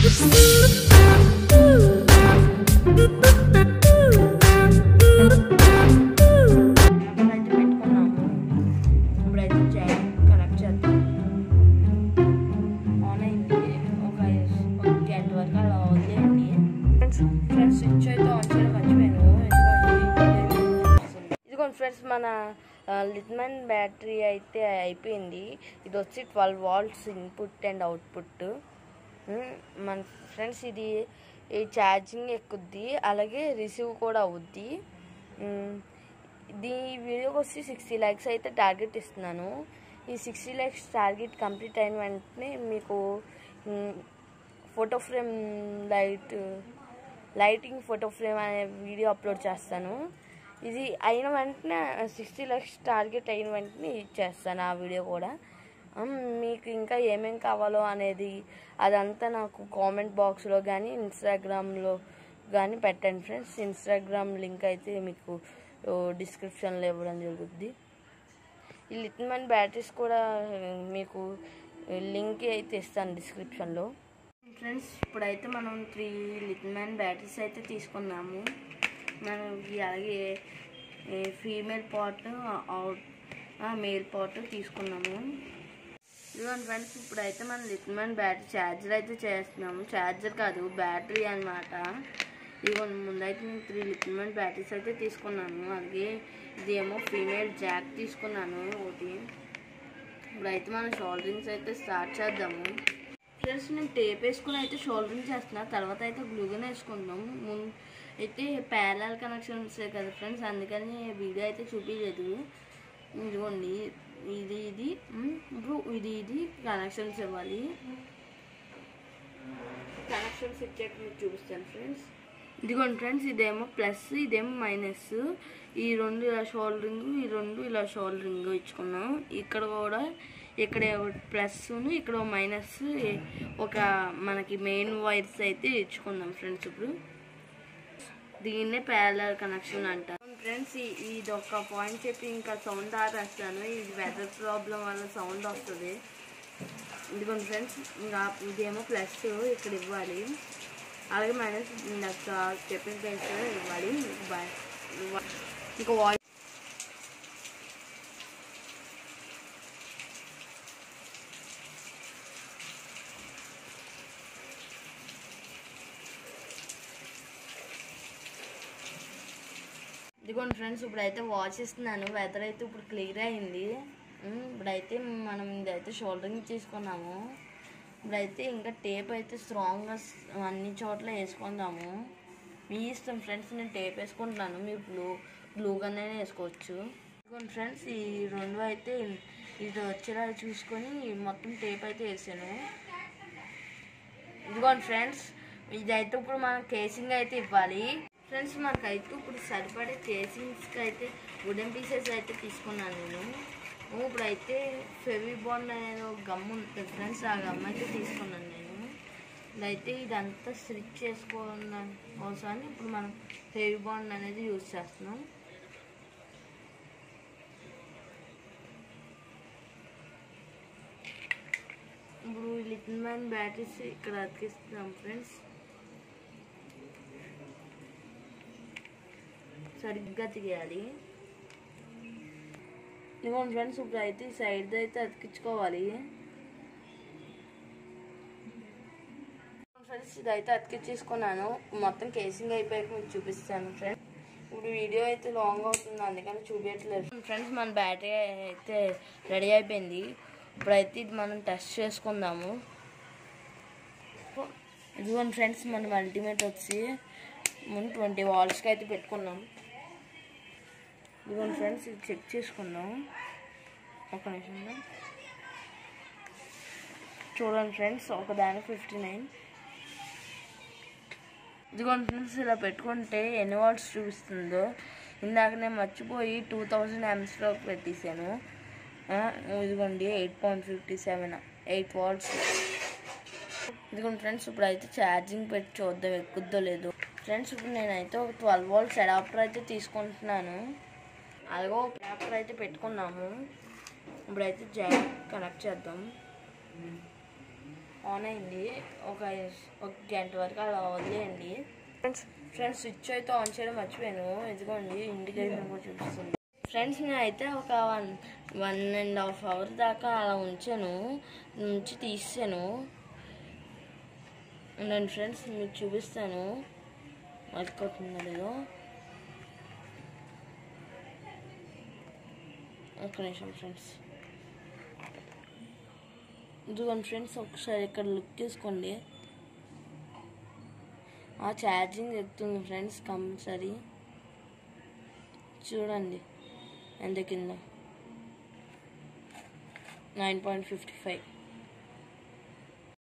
ఇప్పుడైతే పెట్టుకున్నాము ఇప్పుడైతే జాక్ కనెక్ట్ చేద్దాం ఆన్ అయింది ఒక ఒక గంట వరకు అలా వదిలేయండి ఫ్రెండ్స్ స్విచ్ అయితే ఆన్ చేయడం మర్చిపోయాను ఇదిగోండి ఇదిగోండి ఫ్రెండ్స్ మన లిత్మన్ బ్యాటరీ అయితే అయిపోయింది ఇది వచ్చి twelve volts input and output మన ఫ్రెండ్స్ ఇది ఈ ఛార్జింగ్ ఎక్కుద్ది అలాగే రిసీవ్ కూడా అవుద్ది మ్, ఇది వీడియోకి వచ్చి సిక్స్టీ ల్యాక్స్ అయితే టార్గెట్ ఇస్తున్నాను ఈ సిక్స్టీ ల్యాక్స్ టార్గెట్ కంప్లీట్ అయిన వెంటనే మీకు photo frame light lighting photo frame అనే వీడియో అప్లోడ్ చేస్తాను ఇది అయిన వెంటనే సిక్స్టీ ల్యాక్స్ టార్గెట్ అయిన వెంటనే ఇచ్చేస్తాను ఆ వీడియో కూడా ఉమ్, మీకు ఇంకా ఏమేం కావాలో అనేది అదంతా నాకు కామెంట్ బాక్స్లో కానీ ఇన్స్టాగ్రామ్లో కానీ పెట్టండి ఫ్రెండ్స్ ఇన్స్టాగ్రామ్ లింక్ అయితే మీకు డిస్క్రిప్షన్లో ఇవ్వడం జరుగుద్ది ఈ లిట్మన్ బ్యాటరీస్ కూడా మీకు లింక్ అయితే ఇస్తాను డిస్క్రిప్షన్లో ఫ్రెండ్స్ ఇప్పుడైతే మనం త్రీ లిట్మన్ బ్యాటరీస్ అయితే తీసుకున్నాము మనం ఇవి అలాగే female part out male part తీసుకున్నాము ఇదిగోండి ఫ్రెండ్స్ ఇప్పుడైతే మనం లిట్మన్ బ్యాటరీ ఛార్జర్ అయితే చేస్తున్నాము ఛార్జర్ కాదు బ్యాటరీ అన్నమాట ఇదిగోండి ముందైతే నేను త్రీ లిట్మన్ బ్యాటరీస్ అయితే తీసుకున్నాను అలాగే ఇదేమో ఫీమేల్ జాక్ తీసుకున్నాను ఒకటి ఇప్పుడైతే మనం షోల్డరింగ్స్ అయితే స్టార్ట్ చేద్దాము ఫ్రెండ్స్ నేను టేప్ వేసుకుని అయితే షోల్డరింగ్ చేస్తున్నా తర్వాత అయితే గ్లూగన్ వేసుకుందాం ముందు అయితే ప్యారల్ కనెక్షన్స్ కదా ఫ్రెండ్స్ అందుకని వీడియో అయితే చూపించలేదు ఇదిగోండి ఇది ఇది ఉమ్, ఇప్పుడు ఇది ఇది కనెక్షన్స్ ఇవ్వాలి కనెక్షన్స్ ఇచ్చాక మీకు చూపిస్తాను ఫ్రెండ్స్ ఇదిగోండి ఫ్రెండ్స్ ఇదేమో ప్లస్ ఇదేమో మైనస్ ఈ రెండు ఇలా షోల్డరింగ్ ఈ రెండు ఇలా షోల్డరింగ్ ఇచ్చుకున్నాం ఇక్కడ కూడా ఇక్కడ ప్లస్ ఇక్కడ మైనస్ ఒక మనకి మెయిన్ వైర్స్ అయితే ఇచ్చుకుందాం ఫ్రెండ్స్ ఇప్పుడు దీన్నే ప్యారలర్ కనెక్షన్ అంటారు ఫ్రెండ్స్ ఇది ఒక పాయింట్ చెప్పి ఇంకా సౌండ్ ఆపేస్తాను ఇది వెదర్ ప్రాబ్లం వల్ల సౌండ్ వస్తుంది ఇదిగోండి ఫ్రెండ్స్ ఇంకా ఇదేమో ప్లస్ ఇక్కడ ఇవ్వాలి అలాగే మైనస్ ఇందాక చెప్పిన ప్లేస్ ఇవ్వాలి బా- ఇవ్వ- ఇంకా వాయిస్ ఇదిగోండి ఫ్రెండ్స్ ఇప్పుడైతే వాచ్ ఇస్తున్నాను వెదర్ అయితే ఇప్పుడు క్లియర్ అయింది ఉమ్, ఇప్పుడైతే మనం ఇదైతే షోల్డరింగ్ తీసుకున్నాము ఇప్పుడైతే ఇంకా టేప్ అయితే స్ట్రాంగ్గా అన్ని చోట్ల వేసుకుందాము మీ ఇష్టం ఫ్రెండ్స్ నేను టేప్ వేసుకుంటున్నాను మీరు బ్లూ బ్లూగానే వేసుకోవచ్చు ఇదిగోండి ఫ్రెండ్స్ ఈ రెండు అయితే ఇది వచ్చేలా చూసుకొని మొత్తం టేప్ అయితే వేసాను ఇదిగోండి ఫ్రెండ్స్ ఇదైతే ఇప్పుడు మనం కేసింగ్ అయితే ఇవ్వాలి ఫ్రెండ్స్ మనకైతే ఇప్పుడు సరిపడే కేసింగ్స్కి అయితే వుడెన్ పీసెస్ అయితే తీసుకున్నాను నేను ఇప్పుడైతే ఫెవిబాండ్ అనేది ఒక గమ్ ఉంటుంది ఫ్రెండ్స్ ఆ గమ్ అయితే తీసుకున్నాను నేను ఇదైతే ఇదంతా స్టిచ్ చేసుకోవడం కోసం ఇప్పుడు మనం ఫెవిబాండ్ అనేది యూజ్ చేస్తున్నాం ఇప్పుడు లిటిల్ మ్యాన్ బ్యాటరీస్ ఇక్కడ అతికిస్తున్నాం ఫ్రెండ్స్ సరిగ్గా తీయాలి ఇదిగోండి ఫ్రెండ్స్ ఇప్పుడు అయితే ఈ సైడ్ అయితే అతికించుకోవాలి ఫ్రెండ్స్ ఇదైతే అతికించేసుకున్నాను మొత్తం కేసింగ్ అయిపోయాక మీకు చూపిస్తాను ఫ్రెండ్స్ ఇప్పుడు వీడియో అయితే లాంగ్ అవుతుంది అందుకని చూపించట్లేదు ఫ్రెండ్స్ మన బ్యాటరీ అయితే రెడీ అయిపోయింది ఇప్పుడైతే ఇది మనం టెస్ట్ చేసుకుందాము ఇదిగోండి ఫ్రెండ్స్ మనం అల్టిమేట్ వచ్చి మనం ట్వంటీ వాల్స్కి అయితే పెట్టుకున్నాం ఇదిగోండి ఫ్రెండ్స్ ఇది చెక్ చేసుకుందాం ఒక నిమిషం చూడండి ఫ్రెండ్స్ ఒక దాని ఫిఫ్టీ నైన్ ఇదిగోండి ఫ్రెండ్స్ ఇలా పెట్టుకుంటే ఎన్ని వాట్స్ చూపిస్తుందో ఇందాక నేను మర్చిపోయి టూ థౌజండ్ ఎంస్లో పెట్టేశాను ఆ, ఇదిగోండి eight point fifty seven eight watts ఇదిగోండి ఫ్రెండ్స్ ఇప్పుడు అయితే ఛార్జింగ్ పెట్టి చూద్దాం ఎక్కుద్దో లేదో ఫ్రెండ్స్ ఇప్పుడు నేనైతే ఒక ట్వెల్వ్ వాల్ట్స్ అడాప్టర్ అయితే తీసుకుంటున్నాను అలాగే ఒక అడాప్టర్ అయితే పెట్టుకున్నాము ఇప్పుడైతే జాక్ కనెక్ట్ చేద్దాం ఆన్ అయింది ఒక ఒక గంట వరకు అలా వదిలేయండి ఫ్రెండ్స్ ఫ్రెండ్స్ స్విచ్ అయితే ఆన్ చేయడం మర్చిపోయాను ఎందుకండి ఇండికేషన్ కూడా చూపిస్తుంది ఫ్రెండ్స్ నేను అయితే ఒక one one and half hour దాకా అలా ఉంచాను ఉంచి తీసాను నేను ఫ్రెండ్స్ మీకు చూపిస్తాను వర్క్ అవుతుందో లేదో ఒక్క నిమిషం ఫ్రెండ్స్ ఇదిగోండి ఫ్రెండ్స్ ఒకసారి ఇక్కడ లుక్ తీసుకోండి ఆ ఛార్జింగ్ ఎక్కుతుంది ఫ్రెండ్స్ కంపల్సరీ చూడండి ఎంత కింద నైన్ పాయింట్ ఫిఫ్టీ ఫైవ్